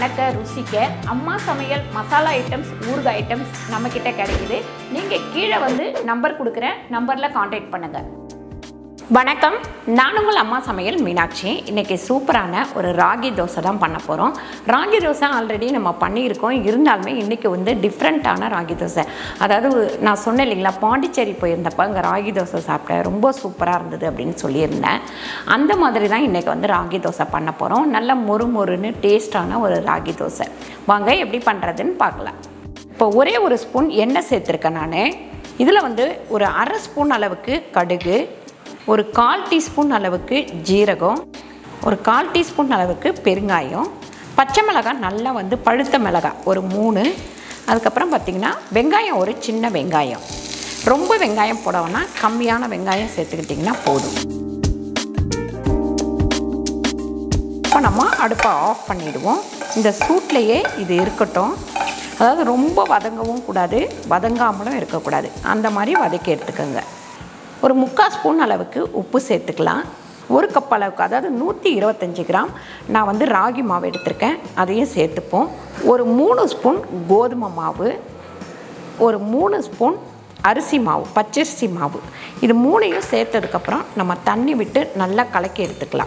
மணக்க ருசிக்க அம்மா சமையல் மசாலா ஐட்டம்ஸ் ஊறுகாய் ஐட்டம்ஸ் நம்மக்கிட்ட கிடைக்குது நீங்கள் கீழே வந்து நம்பர் கொடுக்குறேன் நம்பரில் காண்டாக்ட் பண்ணுங்கள் வணக்கம் நான் உங்கள் அம்மா சமையல் மீனாட்சி இன்றைக்கி சூப்பரான ஒரு ராகி தோசை தான் பண்ண போகிறோம் ராகி தோசை ஆல்ரெடி நம்ம பண்ணியிருக்கோம் இருந்தாலுமே இன்றைக்கி வந்து டிஃப்ரெண்ட்டான ராகி தோசை அதாவது நான் சொன்னேன் இல்லைங்களா பாண்டிச்சேரி போயிருந்தப்போ அங்கே ராகி தோசை சாப்பிட்டேன் ரொம்ப சூப்பராக இருந்தது அப்படின்னு சொல்லியிருந்தேன் அந்த மாதிரி தான் இன்றைக்கி வந்து ராகி தோசை பண்ண போகிறோம் நல்ல மொறு மொறுன்னு டேஸ்டான ஒரு ராகி தோசை வாங்க எப்படி பண்ணுறதுன்னு பார்க்கலாம் இப்போ ஒரே ஒரு ஸ்பூன் எண்ணெய் சேர்த்துருக்கேன் நான் இதில் வந்து ஒரு அரை ஸ்பூன் அளவுக்கு கடுகு ஒரு கால் டீஸ்பூன் அளவுக்கு ஜீரகம் ஒரு கால் டீஸ்பூன் அளவுக்கு பெருங்காயம் பச்சை மிளகாய் நல்லா வந்து பழுத்த மிளகாய் ஒரு மூணு அதுக்கப்புறம் பார்த்திங்கன்னா வெங்காயம் ஒரு சின்ன வெங்காயம் ரொம்ப வெங்காயம் போடவோன்னா கம்மியான வெங்காயம் சேர்த்துக்கிட்டிங்கன்னா போதும் இப்போ நம்ம அடுப்பை ஆஃப் பண்ணிவிடுவோம் இந்த சூட்லேயே இது இருக்கட்டும் அதாவது ரொம்ப வதங்கவும் கூடாது வதங்காமலும் இருக்கக்கூடாது அந்த மாதிரி வதக்கி எடுத்துக்கோங்க ஒரு முக்கால் ஸ்பூன் அளவுக்கு உப்பு சேர்த்துக்கலாம் ஒரு கப் அளவுக்கு அதாவது நூற்றி இருபத்தஞ்சி கிராம் நான் வந்து ராகி மாவு எடுத்திருக்கேன் அதையும் சேர்த்துப்போம் ஒரு மூணு ஸ்பூன் கோதுமை மாவு ஒரு மூணு ஸ்பூன் அரிசி மாவு பச்சரிசி மாவு இது மூணையும் சேர்த்ததுக்கப்புறம் நம்ம தண்ணி விட்டு நல்லா கலக்கி எடுத்துக்கலாம்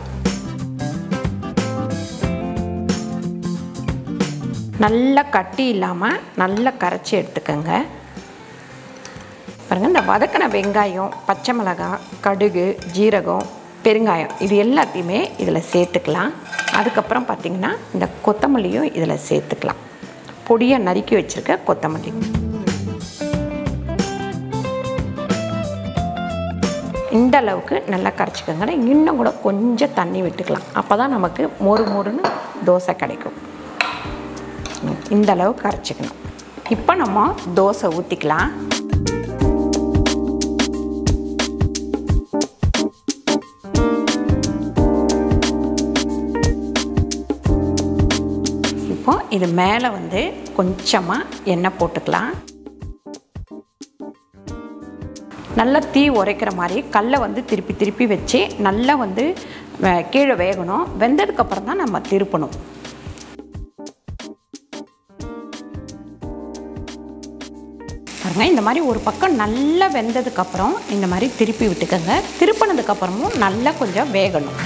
நல்லா கட்டி இல்லாமல் நல்லா கரைச்சி எடுத்துக்கோங்க பாருங்கள் இந்த வதக்கின வெங்காயம் பச்சை மிளகாய் கடுகு ஜீரகம் பெருங்காயம் இது எல்லாத்தையுமே இதில் சேர்த்துக்கலாம் அதுக்கப்புறம் பார்த்திங்கன்னா இந்த கொத்தமல்லியும் இதில் சேர்த்துக்கலாம் பொடியை நறுக்கி வச்சுருக்க கொத்தமல்லி இந்த அளவுக்கு நல்லா கரைச்சிக்கோங்க இன்னும் கூட கொஞ்சம் தண்ணி விட்டுக்கலாம் அப்போ தான் நமக்கு மொறு மொறுன்னு தோசை கிடைக்கும் இந்த அளவு கரைச்சிக்கணும் இப்போ நம்ம தோசை ஊற்றிக்கலாம் இப்போ இது மேலே வந்து கொஞ்சமாக எண்ணெய் போட்டுக்கலாம் நல்லா தீ உரைக்கிற மாதிரி கல்லை வந்து திருப்பி திருப்பி வச்சு நல்லா வந்து வே- கீழே வேகணும் வெந்ததுக்கப்புறம் தான் நம்ம திருப்பணும் பாருங்க இந்த மாதிரி ஒரு பக்கம் நல்லா வெந்ததுக்கப்புறம் இந்த மாதிரி திருப்பி விட்டுக்கோங்க திருப்பினதுக்கப்புறமும் நல்லா கொஞ்சம் வேகணும்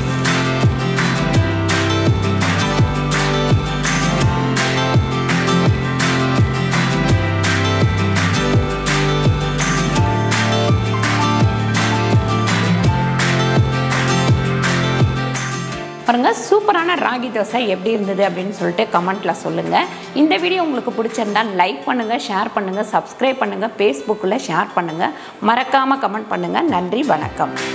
பாருங்க சூப்பரான ராகி தோசை எப்படி இருந்தது அப்படின்னு சொல்லிட்டு கமெண்ட்டில் சொல்லுங்கள் இந்த வீடியோ உங்களுக்கு பிடிச்சிருந்தா லைக் பண்ணுங்கள் ஷேர் பண்ணுங்கள் சப்ஸ்கிரைப் பண்ணுங்கள் ஃபேஸ்புக்கில் ஷேர் பண்ணுங்கள் மறக்காமல் கமெண்ட் பண்ணுங்கள் நன்றி வணக்கம்